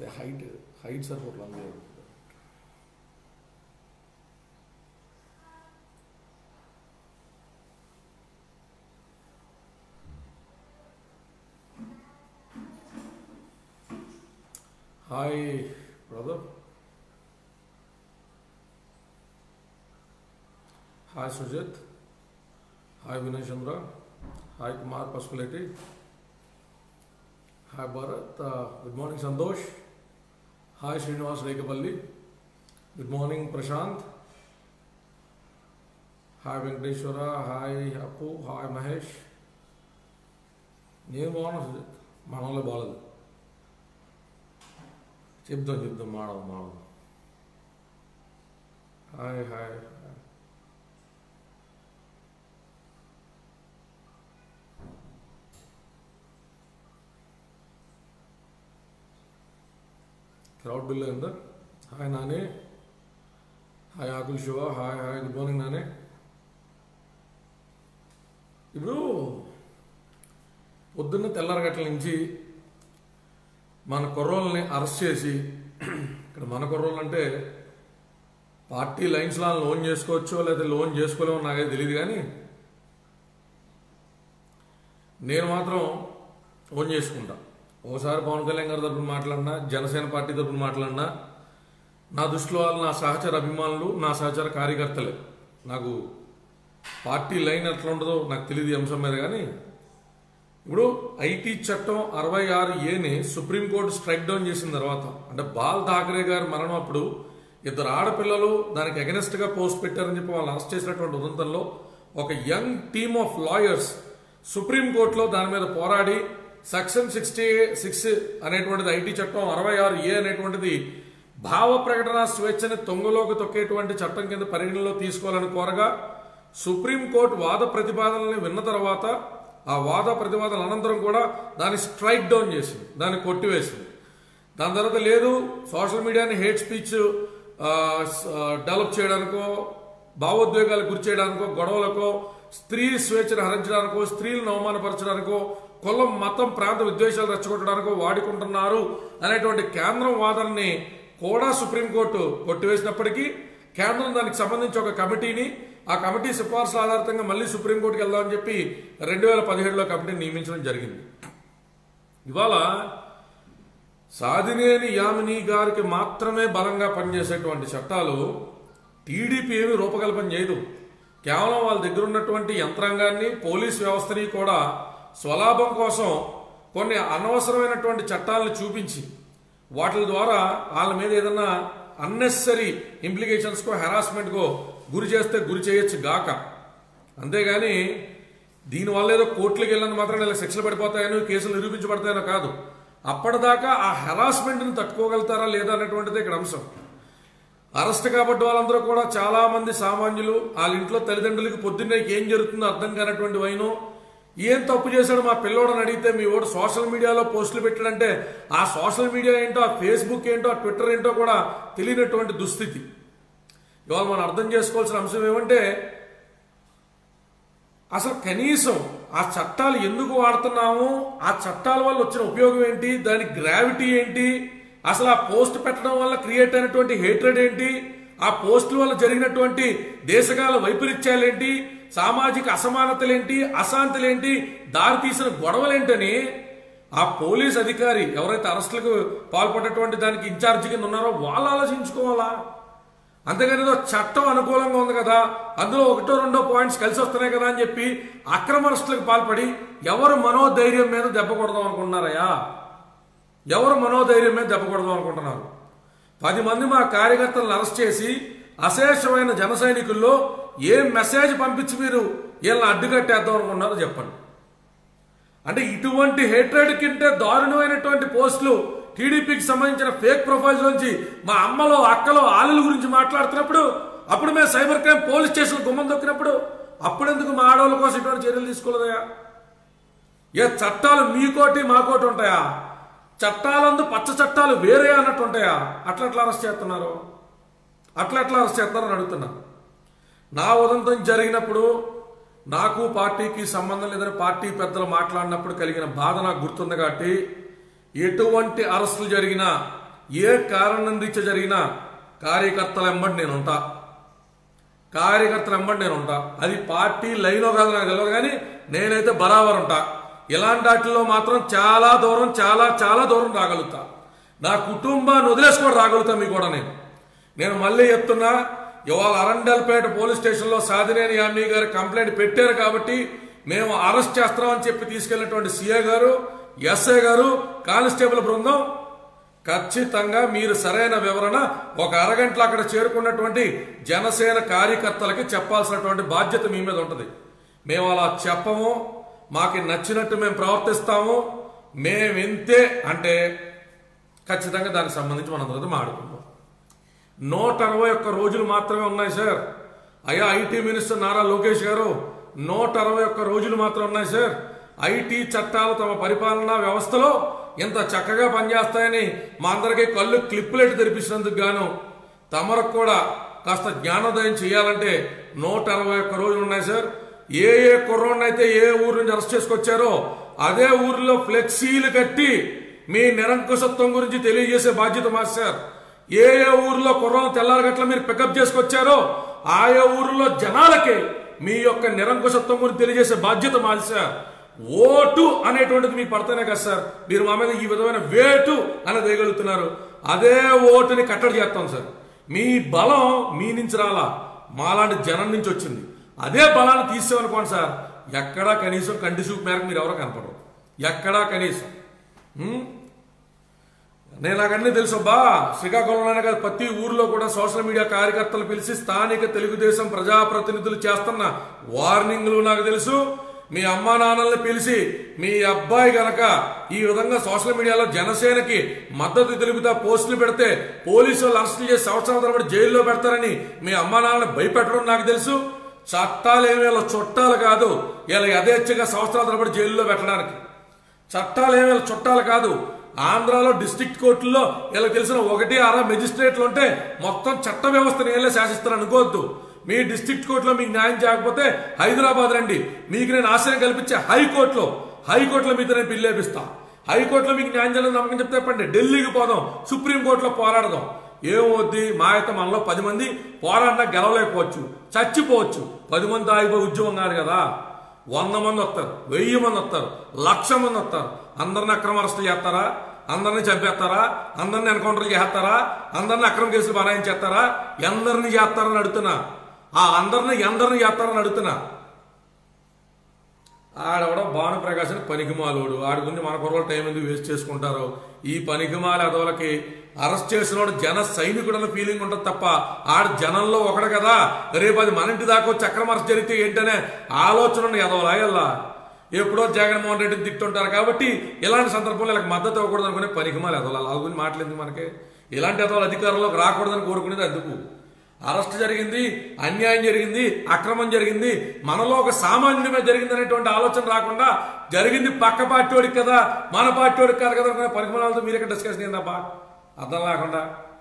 అంటే height height సరిపోట్లా అందుకే hi brother hi Sujith hi Vinay Chandra hi Kumar Pasupuleti hi Bharat good morning Santosh hi Srinivas Rekapalli good morning Prashant hi Venkateswara hi Appu hi Mahesh నేను బాగున్నా సుజిత్ మనలో బాగలేదు చెప్దాం చెప్దాం మాడదాం మాడదాం హాయ్ హాయ్ క్రౌడ్ బిల్ ఎంత hi Nani hi Akul Shiva hi hi good morning Nani ఇప్పుడు పొద్దున్న తెల్లారగట్ల నుంచి మన కుర్రోళ్ళని అరెస్ట్ చేసి ఇక్కడ మన కుర్రోళ్ళు అంటే పార్టీ లైన్స్లో లోన్ చేసుకోవచ్చో లేదా లోన్ చేసుకోలేమో నాకైతే తెలియదు కానీ నేను మాత్రం ఓన్ చేసుకుంటా ఓసారి పవన్ కళ్యాణ్ గారి తరపున మాట్లాడినా జనసేన పార్టీ తరపున మాట్లాడినా నా దృష్టిలో వాళ్ళు నా సహచర అభిమానులు నా సహచర కార్యకర్తలే నాకు పార్టీ లైన్ ఎట్లా ఉంటుందో నాకు తెలియదు ఈ అంశం మీద కానీ ఇప్పుడు ఐటీ చట్టం అరవై ఆరు ఏని సుప్రీంకోర్టు స్ట్రైక్ డౌన్ చేసిన తర్వాత అంటే బాల్ ఠాకరే గారి మరణం అప్పుడు ఇద్దరు ఆడపిల్లలు దానికి అగెనెస్ట్ గా పోస్ట్ పెట్టారని చెప్పి వాళ్ళు అరెస్ట్ చేసినటువంటి ఉదంతంలో ఒక యంగ్ టీమ్ ఆఫ్ లాయర్స్ సుప్రీంకోర్టులో దాని మీద పోరాడి సెక్షన్ సిక్స్టీ సిక్స్ అనేటువంటిది ఐటీ చట్టం అరవై ఆరు ఏ అనేటువంటిది భావ ప్రకటన స్వేచ్ఛని తొంగలోకి తొక్కేటువంటి చట్టం కింద పరిగణలో తీసుకోవాలని కోరగా సుప్రీంకోర్టు వాద ప్రతిపాదనల్ని విన్న తర్వాత ఆ వాద ప్రతిపాదనల అనంతరం కూడా దాన్ని స్ట్రైక్ డౌన్ చేసింది దాన్ని కొట్టివేసింది దాని తర్వాత లేదు సోషల్ మీడియాని హేట్ స్పీచ్ డెవలప్ చేయడానికో భావోద్వేగాలకు గురి చేయడానికో గొడవలకో స్త్రీ స్వేచ్ఛను హరించడానికో స్త్రీలను అవమానపరచడానికో కులం మతం ప్రాంత విద్వేషాలు రెచ్చగొట్టడానికో వాడుకుంటున్నారు అనేటువంటి కేంద్రం వాదనని కూడా సుప్రీంకోర్టు కొట్టివేసినప్పటికీ కేంద్రం దానికి సంబంధించి ఒక కమిటీని ఆ కమిటీ సిఫార్సుల ఆధారితంగా మళ్ళీ సుప్రీంకోర్టుకి వెళ్దామని చెప్పి రెండు వేల పదిహేడులో కమిటీని నియమించడం జరిగింది ఇవాళ సాధినేని యామిని గారికి మాత్రమే బలంగా పనిచేసేటువంటి చట్టాలు టీడీపీ ఏమి రూపకల్పన చేయదు కేవలం వాళ్ళ దగ్గర ఉన్నటువంటి యంత్రాంగాన్ని పోలీస్ వ్యవస్థని కూడా స్వలాభం కోసం కొన్ని అనవసరమైనటువంటి చట్టాలను చూపించి వాటి ద్వారా వాళ్ళ మీద ఏదన్నా అన్నెసరీ ఇంప్లికేషన్స్కో హెరాస్మెంట్కో గురి చేస్తే గురి చేయొచ్చు గాక అంతేగాని దీనివల్ల ఏదో కోర్టులకు వెళ్ళినంత మాత్రం ఇలా శిక్షలు పడిపోతాయనో కేసులు నిరూపించబడతాయనో కాదు అప్పటిదాకా ఆ హెరాస్మెంట్ని తట్టుకోగలుగుతారా లేదా అనేటువంటిది ఇక్కడ అంశం అరెస్ట్ కాబట్టి వాళ్ళందరూ కూడా చాలా మంది సామాన్యులు వాళ్ళ ఇంట్లో తల్లిదండ్రులకి పొద్దున్నే ఏం జరుగుతుందో అర్థం కానటువంటి వైను ఏం తప్పు చేశాడు మా పిల్లోడని అడిగితే మీ ఓడు సోషల్ మీడియాలో పోస్టులు పెట్టాడంటే ఆ సోషల్ మీడియా ఏంటో ఆ ఫేస్బుక్ ఏంటో ఆ ట్విట్టర్ ఏంటో కూడా తెలియనటువంటి దుస్థితి ఇవాళ మనం అర్థం చేసుకోవాల్సిన అంశం ఏమంటే అసలు కనీసం ఆ చట్టాలు ఎందుకు వాడుతున్నాము ఆ చట్టాల వల్ల వచ్చిన ఉపయోగం ఏంటి దాని గ్రావిటీ ఏంటి అసలు ఆ పోస్ట్ పెట్టడం వల్ల క్రియేట్ అయినటువంటి హేట్రెడ్ ఏంటి ఆ పోస్టుల వల్ల జరిగినటువంటి దేశకాల వైపరీత్యాలేంటి సామాజిక అసమానతలేంటి అశాంతులేంటి దారి తీసిన గొడవలేంటని ఆ పోలీస్ అధికారి ఎవరైతే అరెస్టులకు పాల్పడేటువంటి దానికి ఇన్ఛార్జి కింద ఉన్నారో వాళ్ళు ఆలోచించుకోవాలా అంతేగాని ఏదో చట్టం అనుకూలంగా ఉంది కదా అందులో ఒకటో రెండో పాయింట్స్ కలిసి వస్తున్నాయి కదా అని చెప్పి అక్రమ అరెస్టులకు పాల్పడి ఎవరు మనోధైర్యం మీద దెబ్బ కొడదాం అనుకుంటున్నారయ్యా ఎవరు మనోధైర్యం మీద దెబ్బ కొడదాం అనుకుంటున్నారు పది మంది మా కార్యకర్తలను అరెస్ట్ చేసి అశేషమైన జన సైనికుల్లో ఏ మెసేజ్ పంపించి మీరు వీళ్ళని అడ్డుకట్టేద్దాం అనుకున్నారో చెప్పండి అంటే ఇటువంటి హేట్రెడ్ కింటే దారుణమైనటువంటి పోస్టులు టీడీపీకి సంబంధించిన ఫేక్ ప్రొఫైల్స్ నుంచి మా అమ్మలో అక్కలో ఆలుల గురించి మాట్లాడుతున్నప్పుడు అప్పుడు మేము సైబర్ క్రైమ్ పోలీస్ స్టేషన్ గుమ్మం దొక్కినప్పుడు అప్పుడెందుకు మా ఆడవాళ్ళ కోసం ఇటువంటి చర్యలు తీసుకోలేదయా ఏ చట్టాలు మీకోటి మాకోటి ఉంటాయా చట్టాలందు పచ్చ చట్టాలు వేరే అన్నట్టు ఉంటాయా అట్లా ఎట్లా అరెస్ట్ చేస్తున్నారు అట్లా ఎట్లా అరెస్ట్ చేస్తున్నారని అడుగుతున్నా నా ఉదంతం జరిగినప్పుడు నాకు పార్టీకి సంబంధం లేదని పార్టీ పెద్దలు మాట్లాడినప్పుడు కలిగిన బాధ నాకు గుర్తుంది కాబట్టి ఎటువంటి అరెస్టులు జరిగినా ఏ కారణం రీత్యా జరిగినా కార్యకర్తల వెంబడి నేను ఉంటా కార్యకర్తల వెంబడి నేను ఉంటా అది పార్టీ లైనో కాదు నాకు తెలియదు కానీ నేనైతే బరాబర్ ఉంటా ఇలాంటి వాటిల్లో మాత్రం చాలా దూరం చాలా చాలా దూరం రాగలుగుతా నా కుటుంబాన్ని వదిలేసుకొని రాగలుగుతా మీకు కూడా నేను నేను మళ్ళీ చెప్తున్నా ఇవాళ అరండల్పేట పోలీస్ స్టేషన్లో సాధినేని యామి గారు కంప్లైంట్ పెట్టారు కాబట్టి మేము అరెస్ట్ చేస్తామని చెప్పి తీసుకెళ్లినటువంటి సీఏ గారు ఎస్ఐ గారు కానిస్టేబుల్ బృందం ఖచ్చితంగా మీరు సరైన వివరణ ఒక అరగంటలో అక్కడ చేరుకున్నటువంటి జనసేన కార్యకర్తలకి చెప్పాల్సినటువంటి బాధ్యత మీ మీద ఉంటుంది మేము అలా చెప్పము మాకు నచ్చినట్టు మేము ప్రవర్తిస్తాము మేము ఇంతే అంటే ఖచ్చితంగా దానికి సంబంధించి మనం తర్వాత మాట్లాడుకుందాం నూట అరవై ఒక్క రోజులు మాత్రమే ఉన్నాయి సార్ అయ్యా ఐటీ మినిస్టర్ నారా లోకేష్ గారు నూట అరవై ఒక్క రోజులు మాత్రం ఉన్నాయి సార్ ఐటీ చట్టాలు తమ పరిపాలనా వ్యవస్థలో ఇంత చక్కగా పనిచేస్తాయని మా అందరికీ కళ్ళు క్లిప్పులెట్ తెరిపించినందుకు గాను తమరకు కూడా కాస్త జ్ఞానోదయం చేయాలంటే నూట అరవై ఒక్క రోజులు ఉన్నాయి సార్ ఏ ఏ కుర్రోడిని అయితే ఏ ఊరు నుంచి అరెస్ట్ చేసుకొచ్చారో అదే ఊరిలో ఫ్లెక్సీలు కట్టి మీ నిరంకుశత్వం గురించి తెలియజేసే బాధ్యత మా సార్ ఏ ఏ ఊర్లో కుర్రం తెల్లారి గట్ల మీరు పికప్ చేసుకొచ్చారో ఆయా ఊర్లో జనాలకే మీ యొక్క నిరంకుశత్వం గురించి తెలియజేసే బాధ్యత మాది సార్ ఓటు అనేటువంటిది మీకు పడతానే కదా సార్ మీరు మా మీద ఈ విధమైన వేటు అని వేయగలుగుతున్నారు అదే ఓటుని కట్టడి చేస్తాం సార్ మీ బలం మీ నుంచి రాలా మాలాంటి జనం నుంచి వచ్చింది అదే బలాన్ని తీసేవనుకోండి సార్ ఎక్కడా కనీసం కంటి చూపు మేరకు మీరు ఎవరో కనపడరు ఎక్కడా కనీసం ఉం? నేను నాకన్నీ తెలుసు బా శ్రీకాకుళంలోనే కాదు ప్రతి ఊర్లో కూడా సోషల్ మీడియా కార్యకర్తలు పిలిచి స్థానిక తెలుగుదేశం ప్రజాప్రతినిధులు చేస్తున్న వార్నింగ్లు నాకు తెలుసు మీ అమ్మా నాన్నల్ని పిలిచి మీ అబ్బాయి గనక ఈ విధంగా సోషల్ మీడియాలో జనసేనకి మద్దతు తెలుపుతా పోస్టులు పెడితే పోలీసు వాళ్ళు అరెస్ట్ చేసి సంవత్సరాల తరబడి జైల్లో పెడతారని మీ అమ్మా నాన్నని భయపెట్టడం నాకు తెలుసు చట్టాలు ఏమి వీళ్ళ చుట్టాలు కాదు వీళ్ళ యథేచ్ఛగా సంవత్సరాల తరబడి జైల్లో పెట్టడానికి చట్టాలు ఏమి వీళ్ళ చుట్టాలు కాదు ఆంధ్రాలో డిస్ట్రిక్ట్ కోర్టుల్లో వీళ్ళకి తెలిసిన ఒకటి అర మెజిస్ట్రేట్లు ఉంటే మొత్తం చట్ట వ్యవస్థను వీళ్ళే శాసిస్తారు అనుకోవద్దు మీ డిస్ట్రిక్ట్ కోర్టులో మీకు న్యాయం చేయకపోతే హైదరాబాద్ రండి మీకు నేను ఆశ్రయం కల్పించే హైకోర్టులో హైకోర్టులో మీతో నేను పిల్లేపిస్తా హైకోర్టులో మీకు న్యాయం చేయాలని నమ్మకం చెప్తే చెప్పండి ఢిల్లీకి పోదాం సుప్రీంకోర్టులో పోరాడదాం ఏమవుద్ది మా అయితే మనలో పది మంది పోరాడినా గెలవలేకపోవచ్చు చచ్చిపోవచ్చు పది మంది ఆగిపోయి ఉద్యమం కాదు కదా వంద మంది వస్తారు వెయ్యి మంది వస్తారు లక్ష మంది వస్తారు అందరిని అక్రమ అరెస్ట్ చేస్తారా అందరిని చంపేస్తారా అందరిని ఎన్కౌంటర్ చేస్తారా అందరిని అక్రమ కేసులు బనాయించేస్తారా ఎందరిని చేస్తారని అడుగుతున్నా ఆ అందరిని ఎందరిని చేస్తారని అడుగుతున్నా ఆడవడ భానుప్రకాశం పనికిమాలోడు ఆడి గురించి మన కుర్రలు టైం ఎందుకు వేస్ట్ చేసుకుంటారు ఈ పనికిమాల అదవులకి అరెస్ట్ చేసినోడు జన సైనికుడు అన్న ఫీలింగ్ ఉంటుంది తప్ప ఆడు జనంలో ఒకడు కదా రేపు అది మన ఇంటి దాకా వచ్చి అక్రమ అరెస్ట్ జరిగితే ఏంటనే ఆలోచన ఉన్న ఎదవలా ఎల్లా ఎప్పుడో జగన్మోహన్ రెడ్డిని తిట్టుంటారు కాబట్టి ఇలాంటి సందర్భంలో వీళ్ళకి మద్దతు ఇవ్వకూడదు అనుకునే పనికిమాల ఎదవలా వాళ్ళ గురించి మాట్లాడింది మనకి ఇలాంటి ఎదవలు అధికారంలోకి రాకూడదని కోరుకునేది అందుకు అరెస్ట్ జరిగింది అన్యాయం జరిగింది అక్రమం జరిగింది మనలో ఒక సామాన్యుడి జరిగింది అనేటువంటి ఆలోచన రాకుండా జరిగింది పక్క పార్టీ వాడికి కదా మన పార్టీ వాడికి కాదు కదా అనుకునే పరిమాణాలతో మీరు ఇక్కడ డిస్కషన్ ఏందబ్బా అర్థం లేకుండా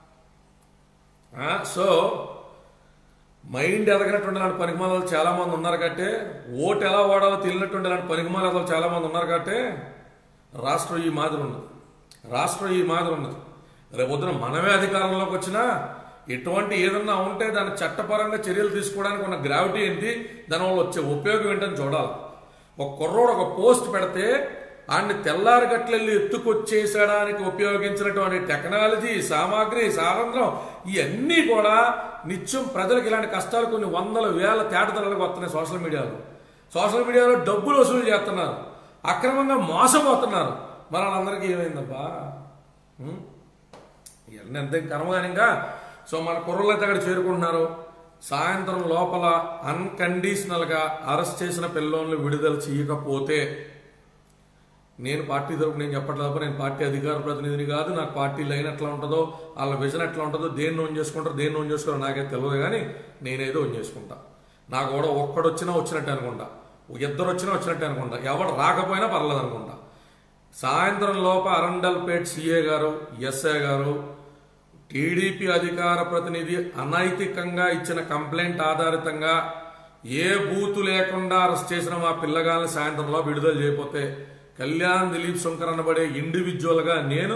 ఆ, సో మైండ్ ఎదగినటువంటి అలాంటి పనికిమాలు చాలా మంది ఉన్నారు కట్టే ఓటు ఎలా వాడాలో తెలియనటువంటి అలాంటి పనికిమాలు అసలు చాలా మంది ఉన్నారు కట్టే రాష్ట్రం ఈ మాదిరి ఉన్నది రాష్ట్రం ఈ మాదిరి ఉన్నది రేపు పొద్దున మనమే అధికారంలోకి వచ్చినా ఎటువంటి ఏదన్నా ఉంటే దాని చట్టపరంగా చర్యలు తీసుకోవడానికి ఉన్న గ్రావిటీ ఏంటి దానివల్ల వచ్చే ఉపయోగం ఏంటని చూడాలి ఒక కుర్రోడు ఒక పోస్ట్ పెడితే ఆయన్ని తెల్లారి గట్లెళ్ళి ఎత్తుకొచ్చేసడానికి ఉపయోగించినటువంటి టెక్నాలజీ సామాగ్రి సారంధ్రం ఇవన్నీ కూడా నిత్యం ప్రజలకు ఇలాంటి కష్టాలు కొన్ని వందల వేల తేటతలకు వస్తున్నాయి సోషల్ మీడియాలో సోషల్ మీడియాలో డబ్బులు వసూలు చేస్తున్నారు అక్రమంగా మోసపోతున్నారు మరి వాళ్ళందరికీ ఏమైందబ్బా ఉం? ఇవన్నీ ఎంత కర్మగానిగా సో మన కుర్రలు అయితే అక్కడ చేరుకుంటున్నారు సాయంత్రం లోపల అన్కండిషనల్గా అరెస్ట్ చేసిన పిల్లోన్లు విడుదల చేయకపోతే నేను పార్టీ తరపు నేను చెప్పట్లేదు నేను పార్టీ అధికార ప్రతినిధిని కాదు నాకు పార్టీ లైన్ ఎట్లా ఉంటుందో వాళ్ళ విజన్ ఎట్లా ఉంటుందో దేన్ని ఓన్ చేసుకుంటారో దేన్ని ఓన్ చేసుకోరో నాకైతే తెలియదు కానీ నేనేదో ఓన్ చేసుకుంటా నాకు కూడా ఒక్కడు వచ్చినా వచ్చినట్టు అనుకుంటా ఇద్దరు వచ్చినా వచ్చినట్టు అనుకుంటా ఎవడు రాకపోయినా పర్లేదు అనుకుంటా సాయంత్రం లోప అరండల్పేట్ సిఏ గారు ఎస్ఐ గారు టీడీపీ అధికార ప్రతినిధి అనైతికంగా ఇచ్చిన కంప్లైంట్ ఆధారితంగా ఏ బూతు లేకుండా అరెస్ట్ చేసిన మా పిల్లగాల్ని సాయంత్రంలో విడుదల చేయకపోతే కళ్యాణ్ దిలీప్ శంకర్ అనబడే ఇండివిజువల్ గా నేను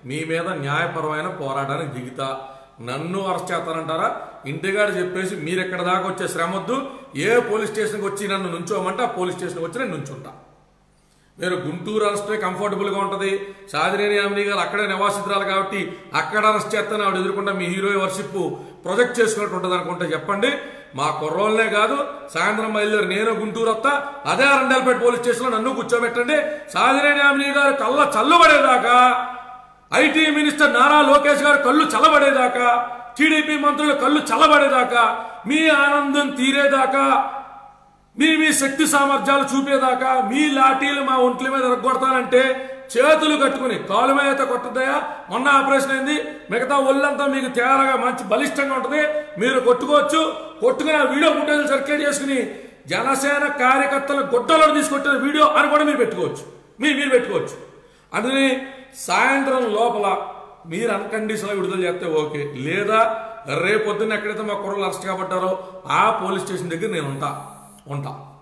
మీ మీద న్యాయపరమైన పోరాటానికి దిగుతా నన్ను అరెస్ట్ చేస్తానంటారా ఇంటిగాడు చెప్పేసి మీరు ఎక్కడ దాకా వచ్చే శ్రమ వద్దు ఏ పోలీస్ స్టేషన్కి వచ్చి నన్ను నుంచోమంటే ఆ పోలీస్ స్టేషన్కి వచ్చి నేను నుంచుంటా మీరు గుంటూరు అరెస్టే కంఫర్టబుల్ గా ఉంటది సాదినేని యామిని గారు అక్కడే నివాసితురాలు కాబట్టి అక్కడ అరెస్ట్ చేస్తాను ఆవిడ ఎదుర్కొంటే మీ హీరో వర్షిప్ ప్రొజెక్ట్ చేసుకున్నట్టు ఉంటుంది అనుకుంటే చెప్పండి మా కుర్రోళ్ళనే కాదు సాయంత్రం బయలుదేరి నేను గుంటూరు వస్తా అదే అరండల్పేట పోలీస్ స్టేషన్ లో నన్ను కూర్చోబెట్టండి సాదినేని యామిని గారు కళ్ళ చల్లుబడేదాకా ఐటీ మినిస్టర్ నారా లోకేష్ గారు కళ్ళు చల్లబడేదాకా టీడీపీ మంత్రులు కళ్ళు చల్లబడేదాకా మీ ఆనందం తీరేదాకా మీ మీ శక్తి సామర్థ్యాలు చూపేదాకా మీ లాఠీలు మా ఒంట్ల మీద ఎరగొడతానంటే చేతులు కట్టుకుని కాలు మీద అయితే కొట్టదయా మొన్న ఆపరేషన్ అయింది మిగతా ఒళ్ళంతా మీకు తేరగా మంచి బలిష్టంగా ఉంటుంది మీరు కొట్టుకోవచ్చు కొట్టుకుని ఆ వీడియో ఫుటేజ్ సర్క్యులేట్ చేసుకుని జనసేన కార్యకర్తల గుడ్డలో తీసుకొచ్చిన వీడియో అని కూడా మీరు పెట్టుకోవచ్చు మీ మీరు పెట్టుకోవచ్చు అందుకని సాయంత్రం లోపల మీరు అన్కండిషన్లో విడుదల చేస్తే ఓకే లేదా రేపొద్దున ఎక్కడైతే మా కుర్రలు అరెస్ట్ కాబట్టారో ఆ పోలీస్ స్టేషన్ దగ్గర నేను ఉంటా ఉంటా